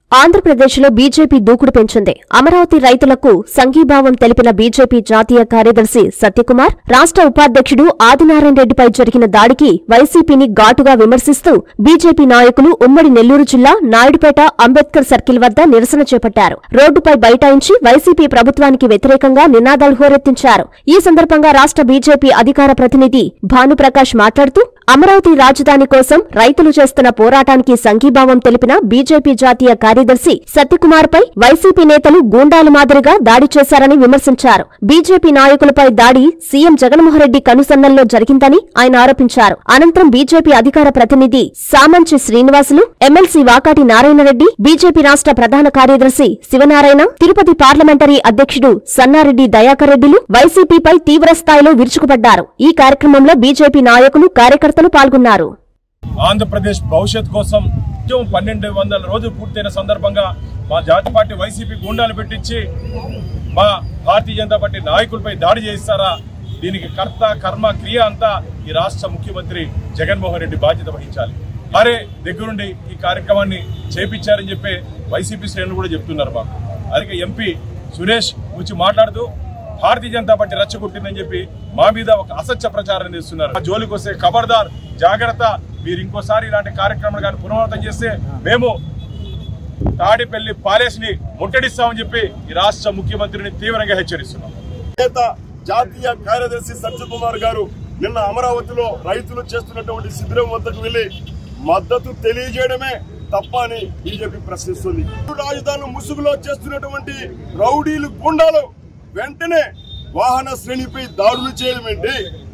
ఆంధ్రప్రదేశ్లో బీజేపీ దూకుడు పెంచింది అమరావతి రైతులకు సంఘీభావం తెలిపిన బీజేపీ జాతీయ కార్యదర్శి సత్యకుమార్ రాష్ట్ర ఉపాధ్యక్షుడు ఆదినారాయణ రెడ్డిపై జరిగిన దాడికి వైసీపీని ఘాటుగా విమర్శిస్తూ బీజేపీ నాయకులు ఉమ్మడి నెల్లూరు జిల్లా నాయుడుపేట అంబేద్కర్ సర్కిల్ వద్ద నిరసన చేపట్టారు రోడ్డుపై బైఠాయించి వైసీపీ ప్రభుత్వానికి వ్యతిరేకంగా నినాదాలు హోరెత్తించారు ఈ సందర్భంగా రాష్ట్ర బీజేపీ అధికార ప్రతినిధి భానుప్రకాష్ మాట్లాడుతూ అమరావతి రాజధాని కోసం రైతులు చేస్తున్న పోరాటానికి సంఘీభావం తెలిపిన బీజేపీ జాతీయ కార్యదర్శి సత్యకుమార్ పై వైసీపీ నేతలు గూండాల మాదిరిగా దాడి చేశారని విమర్శించారు బీజేపీ నాయకులపై దాడి సీఎం జగన్మోహన్రెడ్డి కనుసన్నల్లో జరిగిందని ఆయన ఆరోపించారు అనంతరం బీజేపీ అధికార ప్రతినిధి సామంచి శ్రీనివాసులు ఎమ్మెల్సీ వాకాటి నారాయణరెడ్డి బీజేపీ రాష్ట్ర ప్రధాన కార్యదర్శి శివనారాయణ తిరుపతి పార్లమెంటరీ అధ్యక్షుడు సన్నారెడ్డి దయాకర్ రెడ్డిలు వైసీపీపై తీవ్ర స్థాయిలో విరుచుకుపడ్డారు ఈ కార్యక్రమంలో బీజేపీ నాయకులు కార్యకర్తలు పాల్గొన్నారు ఆంధ్రప్రదేశ్ భవిష్యత్ కోసం ఉద్యమం పన్నెండు వందల రోజులు పూర్తయిన సందర్భంగా మా జాతి పార్టీ వైసీపీ గుండాలు పెట్టించి మా భారతీయ జనతా పార్టీ నాయకులపై దాడి చేయిస్తారా దీనికి కర్త కర్మ క్రియ అంతా ఈ రాష్ట్ర ముఖ్యమంత్రి జగన్మోహన్ రెడ్డి బాధ్యత వహించాలి వారే దగ్గరుండి ఈ కార్యక్రమాన్ని చేపించారని చెప్పి వైసీపీ శ్రేణులు కూడా చెప్తున్నారు మాకు అలాగే ఎంపీ సురేష్ వచ్చి మాట్లాడుతూ భారతీయ జనతా పార్టీ రచ్చగొట్టిందని చెప్పి మా మీద ఒక అసత్య ప్రచారం చేస్తున్నారు ఆ జోలికి వస్తే ఖబర్దార్ జాగ్రత్త మీరు ఇంకోసారి ఇలాంటి కార్యక్రమాలు కానీ పునరావృతం చేస్తే మేము తాడిపల్లి ప్యాలెస్ ని ముట్టడిస్తామని చెప్పి ఈ రాష్ట్ర ముఖ్యమంత్రిని తీవ్రంగా హెచ్చరిస్తున్నాం నేత జాతీయ కార్యదర్శి సత్యకుమార్ గారు నిన్న అమరావతిలో రైతులు చేస్తున్నటువంటి శిబిరం వద్దకు వెళ్లి మద్దతు తెలియజేయడమే తప్ప అని బీజేపీ ప్రశ్నిస్తుంది రాజధాని ముసుగులో చేస్తున్నటువంటి రౌడీలు గుండాలు వెంటనే వాహన శ్రేణిపై దాడులు చేయడం ఏంటి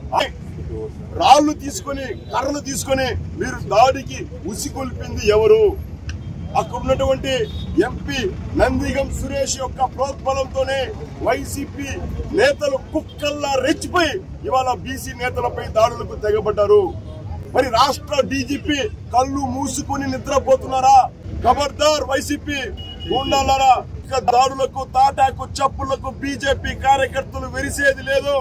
రాళ్లు తీసుకొని కర్రలు తీసుకొని మీరు దాడికి ఉసిగొల్పింది ఎవరు అక్కడ ఉన్నటువంటి ఎంపీ నందిగం సురేష్ యొక్క ప్రోద్బలంతోనే వైసీపీ నేతలు కుక్కల్లా రెచ్చిపోయి ఇవాళ బీసీ నేతలపై దాడులకు తెగబడ్డారు మరి రాష్ట్ర డీజీపీ కళ్ళు మూసుకుని నిద్రపోతున్నారా ఖబర్దార్ వైసీపీ గుండాలారా ఇక దాడులకు తాటాకు చప్పులకు బీజేపీ కార్యకర్తలు వెరిసేది లేదు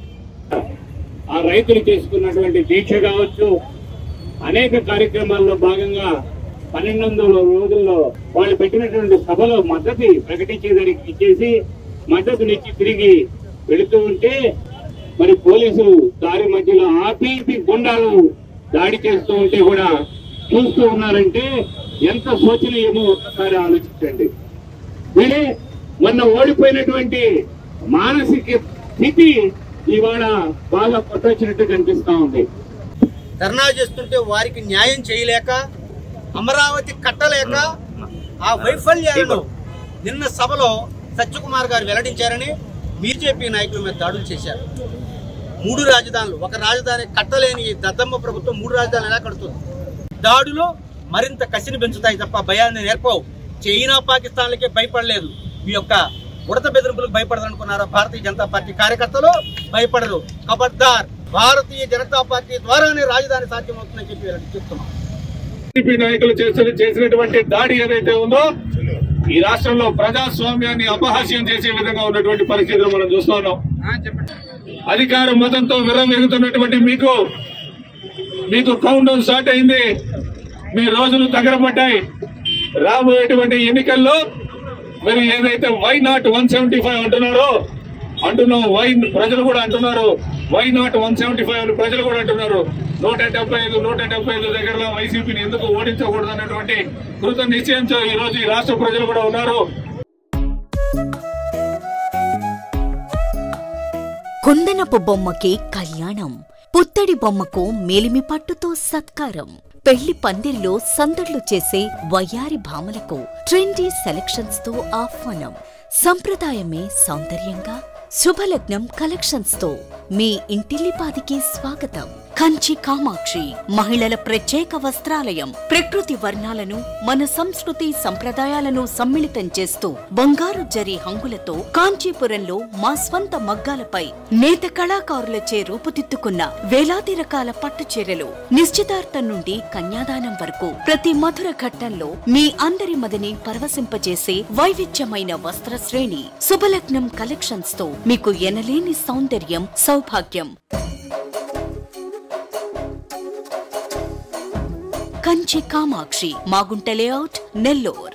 ఆ రైతులు చేసుకున్నటువంటి దీక్ష కావచ్చు అనేక కార్యక్రమాల్లో భాగంగా పన్నెండు వందల రోజుల్లో వాళ్ళు పెట్టినటువంటి సభలో మద్దతు ప్రకటించేదానికి ఇచ్చేసి మద్దతునిచ్చి తిరిగి వెళుతూ ఉంటే మరి పోలీసులు దారి మధ్యలో ఆపి ఈ గుండాలు దాడి చేస్తూ ఉంటే కూడా చూస్తూ ఉన్నారంటే ఎంత శోచనీయమో ఒక్కసారి ఆలోచించండి వీడే మొన్న ఓడిపోయినటువంటి మానసిక స్థితి ఇవాళ బాగా కొట్టొచ్చినట్టు కనిపిస్తా ఉంది ధర్నా చేస్తుంటే వారికి న్యాయం చేయలేక అమరావతి కట్టలేక ఆ వైఫల్యాలను నిన్న సభలో సత్యకుమార్ గారు వెల్లడించారని బీజేపీ నాయకుల మీద దాడులు చేశారు మూడు రాజధానులు ఒక రాజధాని కట్టలేని ఈ దద్దమ్మ ప్రభుత్వం మూడు రాజధానులు ఎలా కడుతుంది దాడులు మరింత కసిని పెంచుతాయి తప్ప భయాన్ని నేర్పవు చైనా పాకిస్తాన్లకే భయపడలేదు మీ యొక్క ఉడత బెదిరింపులకు భయపడదనుకున్నారా భారతీయ జనతా పార్టీ కార్యకర్తలు భయపడరు ఖబర్దార్ భారతీయ జనతా పార్టీ ద్వారానే రాజధాని సాధ్యమవుతుందని చెప్పి వీళ్ళకి చెప్తున్నాం టీడీపీ నాయకులు చేస్తున్న చేసినటువంటి దాడి ఏదైతే ఉందో ఈ రాష్ట్రంలో ప్రజాస్వామ్యాన్ని అపహాస్యం చేసే విధంగా ఉన్నటువంటి పరిస్థితులు మనం చూస్తా ఉన్నాం అధికార మతంతో విర్రవెగుతున్నటువంటి మీకు మీకు కౌంట్ డౌన్ స్టార్ట్ అయింది మీ రోజులు దగ్గర పడ్డాయి రాబోయేటువంటి ఎన్నికల్లో మీరు ఏదైతే why not one seventy five అంటున్నారో అంటున్నాం వై ప్రజలు కూడా అంటున్నారు why not one seventy five అని ప్రజలు కూడా అంటున్నారు నూట డెబ్బై ఐదు నూట డెబ్బై ఐదు దగ్గరలో వైసీపీని ఎందుకు ఓడించకూడదు అన్నటువంటి కృత నిశ్చయంతో ఈ రోజు ఈ రాష్ట్ర ప్రజలు కూడా ఉన్నారు కుందనపు బొమ్మకి కళ్యాణం పుత్తడి బొమ్మకు మేలిమి పట్టుతో సత్కారం పెళ్లి పందిర్లో సందడ్లు చేసే వయ్యారి భామలకు ట్రెండీ సెలక్షన్స్ తో ఆహ్వానం సంప్రదాయమే సౌందర్యంగా శుభలగ్నం కలెక్షన్స్ తో మీ ఇంటిల్లిపాదికి స్వాగతం కంచి కామాక్షి మహిళల ప్రత్యేక వస్త్రాలయం ప్రకృతి వర్ణాలను మన సంస్కృతి సంప్రదాయాలను సమ్మిళితం చేస్తూ బంగారు జరి హంగులతో కాంచీపురంలో మా స్వంత మగ్గాలపై నేత కళాకారులచే రూపుదిద్దుకున్న వేలాది రకాల పట్టు చీరలు నిశ్చితార్థం నుండి కన్యాదానం వరకు ప్రతి మధుర ఘట్టంలో మీ అందరి మదిని పరవశింపజేసే వైవిధ్యమైన వస్త్ర శ్రేణి శుభలగ్నం కలెక్షన్స్ తో మీకు ఎనలేని సౌందర్యం సౌభాగ్యం కంచి కామాక్షి మాగుంట లేఅవుట్ నెల్లూర్